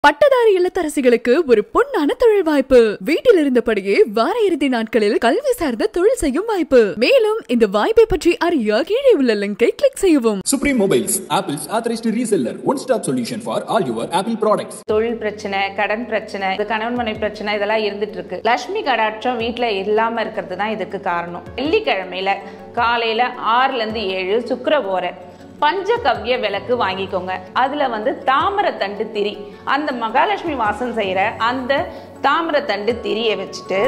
பட்டதாரி இல்லத்தரசிகளுக்கு ஒரு பொன்னான தொழில் வாய்ப்பு வீட்டில் இருந்தபடியே வார இறுதி நாட்களில் கல்வி சார்ந்த தொழில் செய்யும் வாய்ப்பு மேலும் இந்த வாய்ப்பை பற்றி அறிய கீழே உள்ள லிங்கை கிளிக் செய்யவும் Supreme Mobiles, Apple's authorized reseller, one-stop solution for all your Apple products. தொழில் பிரச்சனை கடன் பிரச்சனை இது கணவன் மனை பிரச்சனை இதெல்லாம் இருந்துட்டு இருக்கு லட்சுமி கடாட்சம் வீட்டில் இல்லாம இருக்கிறது தான் இதுக்கு காரணம் வெள்ளிக்கிழமையில காலையில ஆறுல இருந்து ஏழு சுக்கரவோரை பஞ்சகவ்ய விளக்கு வாங்கிக்கோங்க அதுல வந்து தாமரத்தண்டு திரி அந்த மகாலட்சுமி வாசம் செய்யற அந்த தாமரத்தண்டு திரியை வச்சுட்டு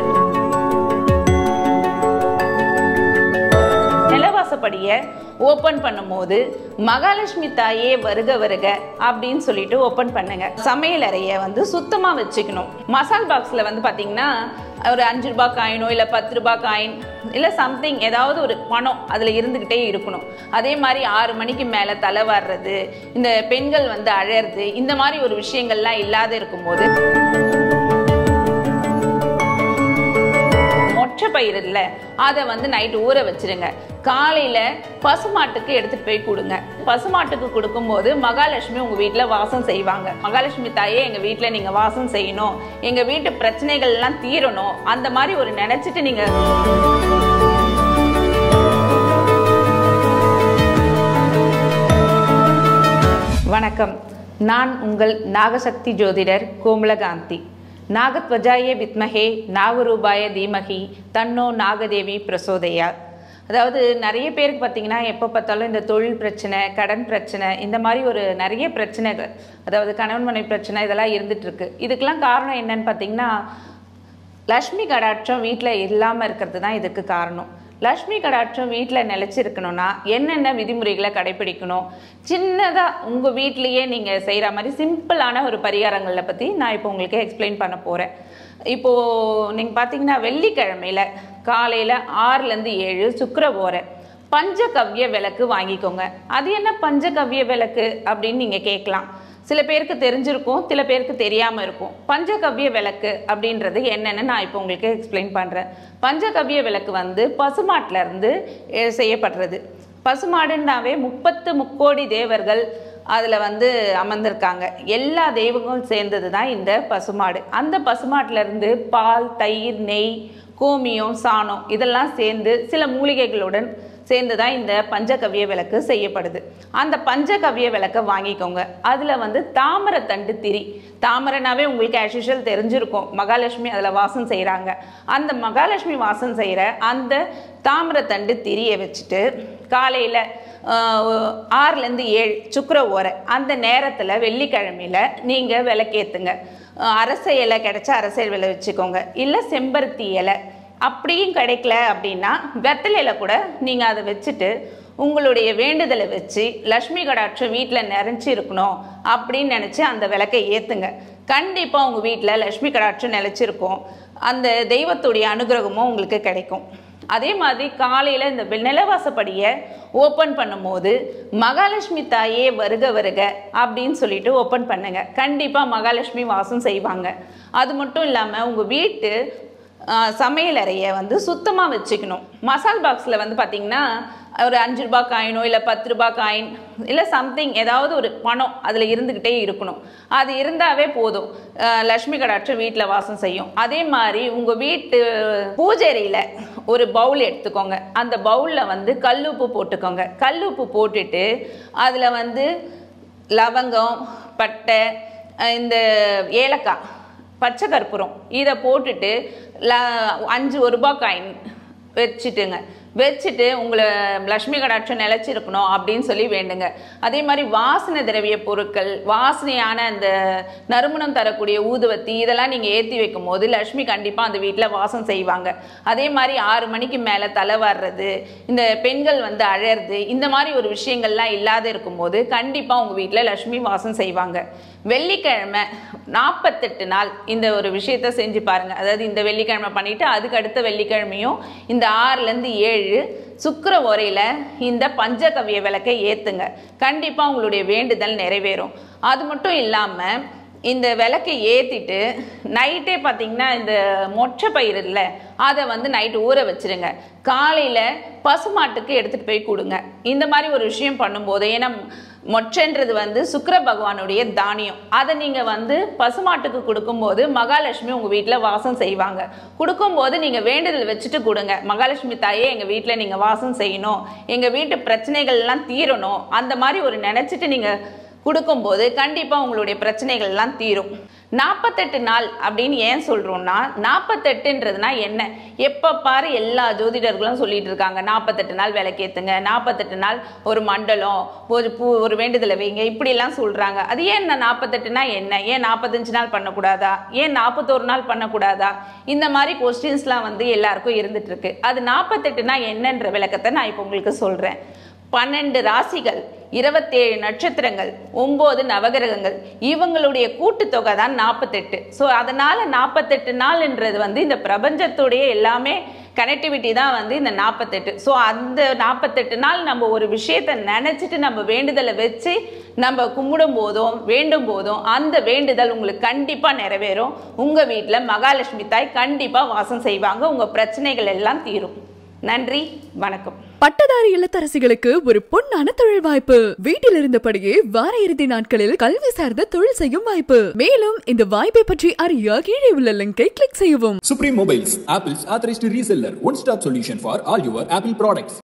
நிலவாசப்படியை ஓப்பன் பண்ணும்போது மகாலட்சுமி தாயே வருக வருக அப்படின்னு சொல்லிட்டு ஓப்பன் பண்ணுங்க சமையல் அறையை வந்து சுத்தமாக வச்சுக்கணும் மசால் பாக்ஸில் வந்து பார்த்தீங்கன்னா ஒரு அஞ்சு ரூபாய் காயினோ இல்லை பத்து ரூபாய் காயின் இல்லை சம்திங் ஏதாவது ஒரு பணம் அதில் இருந்துக்கிட்டே இருக்கணும் அதே மாதிரி ஆறு மணிக்கு மேலே தலை வர்றது இந்த பெண்கள் வந்து அழறது இந்த மாதிரி ஒரு விஷயங்கள்லாம் இல்லாத இருக்கும்போது மொச்சை பயிர் இல்ல அதை வந்து நைட்டு ஊற வச்சிருங்க காலையில பசுமாட்டுக்கு எடுத்துட்டு போய் கொடுங்க பசுமாட்டுக்கு கொடுக்கும்போது மகாலட்சுமி உங்க வீட்டுல வாசம் செய்வாங்க மகாலட்சுமி தாயே எங்க வீட்டுல நீங்க வாசம் செய்யணும் எங்க வீட்டு பிரச்சனைகள் எல்லாம் தீரணும் அந்த மாதிரி ஒரு நினைச்சிட்டு நீங்க வணக்கம் நான் உங்கள் நாகசக்தி ஜோதிடர் கோமலகாந்தி நாகத்வஜாய வித்மஹே நாகரூபாய தீமகி தன்னோ நாகதேவி பிரசோதயா அதாவது நிறைய பேருக்கு பார்த்தீங்கன்னா எப்போ பார்த்தாலும் இந்த தொழில் பிரச்சனை கடன் பிரச்சனை இந்த மாதிரி ஒரு நிறைய பிரச்சனைகள் அதாவது கணவன் மனை பிரச்சனை இதெல்லாம் இருந்துட்டு இருக்கு இதுக்கெல்லாம் காரணம் என்னன்னு பார்த்தீங்கன்னா லக்ஷ்மி கடாட்சம் வீட்டில் இல்லாமல் இருக்கிறது தான் இதுக்கு காரணம் லக்ஷ்மி கடாட்சம் வீட்டில் நிலச்சிருக்கணும்னா என்னென்ன விதிமுறைகளை கடைபிடிக்கணும் சின்னதாக உங்கள் வீட்லேயே நீங்கள் செய்கிற மாதிரி சிம்பிளான ஒரு பரிகாரங்களை பற்றி நான் இப்போ உங்களுக்கு எக்ஸ்பிளைன் பண்ண போகிறேன் இப்போது நீங்கள் பார்த்தீங்கன்னா வெள்ளிக்கிழமையில் காலையில் ஆறுலேருந்து ஏழு சுக்கரவோரை பஞ்சகவ்ய விளக்கு வாங்கிக்கோங்க அது என்ன பஞ்சகவ்ய விளக்கு அப்படின்னு நீங்கள் கேட்கலாம் சில பேருக்கு தெரிஞ்சிருக்கும் சில பேருக்கு தெரியாமல் இருக்கும் பஞ்சகவ்ய விளக்கு அப்படின்றது என்னென்னு நான் இப்போ உங்களுக்கு எக்ஸ்பிளைன் பண்ணுறேன் பஞ்சகவ்ய விளக்கு வந்து பசுமாட்டில் இருந்து அஹ், செய்யப்படுறது பசுமாடுன்னாவே முப்பத்து முக்கோடி தேவர்கள் அதில் வந்து அமர்ந்திருக்காங்க எல்லா தெய்வங்களும் சேர்ந்தது தான் இந்த பசுமாடு அந்த பசுமாட்டுல இருந்து பால் தயிர் நெய் கோமியம் சாணம் இதெல்லாம் சேர்ந்து சில மூலிகைகளுடன் சேர்ந்து தான் இந்த பஞ்சகவ்ய விளக்கு செய்யப்படுது அந்த பஞ்சகவ்ய விளக்கை வாங்கிக்கோங்க அதில் வந்து தாமரத்தண்டு திரி தாமரைனாவே உங்களுக்கு ஆஸ் தெரிஞ்சிருக்கும் மகாலட்சுமி அதில் வாசம் செய்கிறாங்க அந்த மகாலட்சுமி வாசம் செய்கிற அந்த தாமரத்தண்டு திரியை வச்சுட்டு காலையில் ஆறுலேருந்து ஏழு சுக்கர ஓரை அந்த நேரத்தில் வெள்ளிக்கிழமையில் நீங்கள் விளக்கேற்றுங்க அரச இலை கிடைச்சா அரச இலை வச்சுக்கோங்க இல்லை செம்பருத்தி இலை அப்படியும் கிடைக்கல அப்படின்னா வெத்தலையில கூட நீங்கள் அதை வச்சுட்டு உங்களுடைய வேண்டுதலை வச்சு லக்ஷ்மி கடாட்சம் வீட்டில் நிறைஞ்சி இருக்கணும் அப்படின்னு நினச்சி அந்த விளக்கை ஏற்றுங்க கண்டிப்பாக உங்கள் வீட்டில் லக்ஷ்மி கடாட்சம் நிலச்சிருக்கும் அந்த தெய்வத்துடைய அனுகிரகமும் உங்களுக்கு கிடைக்கும் அதே மாதிரி காலையில் இந்த வெ- நிலவாசப்படியை ஓப்பன் பண்ணும்போது மகாலட்சுமி தாயே வருக வருக அப்படின்னு சொல்லிட்டு ஓப்பன் பண்ணுங்க கண்டிப்பாக மகாலட்சுமி வாசம் செய்வாங்க அது மட்டும் இல்லாமல் உங்கள் வீட்டு ஆ, சமையல் அறையை வந்து சுத்தமாக வச்சுக்கணும் மசால் பாக்ஸில் வந்து பார்த்தீங்கன்னா ஒரு அஞ்சு ரூபாய் காயினோ இல்லை பத்து ரூபாய் காயின் இல்லை சம்திங் ஏதாவது ஒரு பணம் அதில் இருந்துக்கிட்டே இருக்கணும் அது இருந்தாவே போதும் ஆ, லக்ஷ்மி கடாட்சம் வீட்டில் வாசம் செய்யும் அதே மாதிரி உங்கள் வீட்டு பூஜைறையில் ஒரு பவுல் எடுத்துக்கோங்க அந்த பவுலில் வந்து கல்லுப்பு போட்டுக்கோங்க கல்லுப்பு போட்டுட்டு அதில் வந்து லவங்கம் பட்டை அஹ் இந்த ஏலக்காய் பச்சை கற்பூரம் இதை போட்டுட்டு ல அஞ்சு ஒரு ரூபாய் காயின் வச்சுட்டுங்க வச்சுட்டு உங்களை லக்ஷ்மி கடாட்சம் நிலச்சிருக்கணும் அப்படின்னு சொல்லி வேண்டுங்க அதே மாதிரி வாசனை திரவிய பொருட்கள் வாசனையான அந்த நறுமணம் தரக்கூடிய ஊதுவத்தி இதெல்லாம் நீங்கள் ஏற்றி வைக்கும் போது லக்ஷ்மி கண்டிப்பாக அந்த வீட்டில் வாசம் செய்வாங்க அதே மாதிரி ஆறு மணிக்கு மேலே தலை வர்றது இந்த பெண்கள் வந்து அழறது இந்த மாதிரி ஒரு விஷயங்கள்லாம் இல்லாத இருக்கும்போது கண்டிப்பாக உங்கள் வீட்டில் லக்ஷ்மி வாசம் செய்வாங்க வெள்ளிக்கிழமை நாற்பத்தெட்டு நாள் இந்த ஒரு விஷயத்த செஞ்சு பாருங்க அதாவது இந்த வெள்ளிக்கிழமை பண்ணிட்டு அதுக்கு அடுத்த வெள்ளிக்கிழமையும் இந்த ஆறுலேருந்து ஏழு சுக்கிர உரையில் இந்த பஞ்சகவ்ய விளக்கை ஏற்றுங்க கண்டிப்பாக உங்களுடைய வேண்டுதல் நிறைவேறும் அது மட்டும் இல்லாமல் இந்த விளக்கை ஏற்றிட்டு நைட்டே பார்த்தீங்கன்னா இந்த மொச்சை பயிர் இல்லை அதை வந்து நைட்டு ஊற வச்சிருங்க காலையில் பசுமாட்டுக்கு எடுத்துகிட்டு போய் கொடுங்க இந்த மாதிரி ஒரு விஷயம் பண்ணும்போது ஏன்னா மொச்சன்றது வந்து சுக்கிர பகவானுடைய தானியம் அதை நீங்கள் வந்து பசுமாட்டுக்கு கொடுக்கும்போது மகாலட்சுமி உங்கள் வீட்டில் வாசம் செய்வாங்க கொடுக்கும்போது நீங்கள் வேண்டுதல் வச்சுட்டு கொடுங்க மகாலட்சுமி தாயே எங்கள் வீட்டில் நீங்கள் வாசம் செய்யணும் எங்கள் வீட்டு பிரச்சனைகள் எல்லாம் தீரணும் அந்த மாதிரி ஒரு நினச்சிட்டு நீங்கள் கொடுக்கும்போது கண்டிப்பாக உங்களுடைய பிரச்சனைகள் எல்லாம் தீரும் நாற்பத்தெட்டு நாள் அப்படின்னு ஏன் சொல்கிறோம்னா நாற்பத்தெட்டுன்றதுனா என்ன எப்போ பாரு எல்லா ஜோதிடர்களும் சொல்லிட்டு இருக்காங்க நாற்பத்தெட்டு நாள் விளக்கேத்துங்க நாற்பத்தெட்டு நாள் ஒரு மண்டலம் ஒரு பூ ஒரு வேண்டுதலை வைங்க இப்படிலாம் சொல்கிறாங்க அது ஏன் நாற்பத்தெட்டுனா என்ன ஏன் நாற்பத்தஞ்சு நாள் பண்ணக்கூடாதா ஏன் நாற்பத்தோரு நாள் பண்ணக்கூடாதா இந்த மாதிரி கொஸ்டின்ஸ்லாம் வந்து எல்லாருக்கும் இருந்துட்டு இருக்கு அது நாற்பத்தெட்டுனா என்னன்ற விளக்கத்தை நான் இப்போ உங்களுக்கு சொல்கிறேன் பன்னெண்டு ராசிகள் இருபத்தேழு நட்சத்திரங்கள் ஒம்பது நவகிரகங்கள் இவங்களுடைய கூட்டுத்தொகை தான் நாற்பத்தெட்டு ஸோ அதனால் நாற்பத்தெட்டு நாள்ன்றது வந்து இந்த பிரபஞ்சத்துடைய எல்லாமே கனெக்டிவிட்டி தான் வந்து இந்த நாற்பத்தெட்டு ஸோ அந்த நாற்பத்தெட்டு நாள் நம்ம ஒரு விஷயத்தை நினச்சிட்டு நம்ம வேண்டுதலை வச்சு நம்ம கும்பிடும் போதும் வேண்டும் போதும் அந்த வேண்டுதல் உங்களுக்கு கண்டிப்பாக நிறைவேறும் உங்கள் வீட்டில் மகாலட்சுமி தாய் கண்டிப்பாக வாசம் செய்வாங்க உங்கள் பிரச்சனைகள் எல்லாம் தீரும் நன்றி வணக்கம் பட்டதாரி இல்லத்தரசிகளுக்கு ஒரு பொன்னான தொழில் வாய்ப்பு வீட்டில் இருந்தபடியே வார இறுதி நாட்களில் கல்வி சார்ந்த தொழில் செய்யும் வாய்ப்பு மேலும் இந்த வாய்ப்பை பற்றி அறிய கீழே உள்ள லிங்கை கிளிக் செய்யவும் Supreme Mobiles, Apple's authorized reseller. One stop solution for all your Apple products.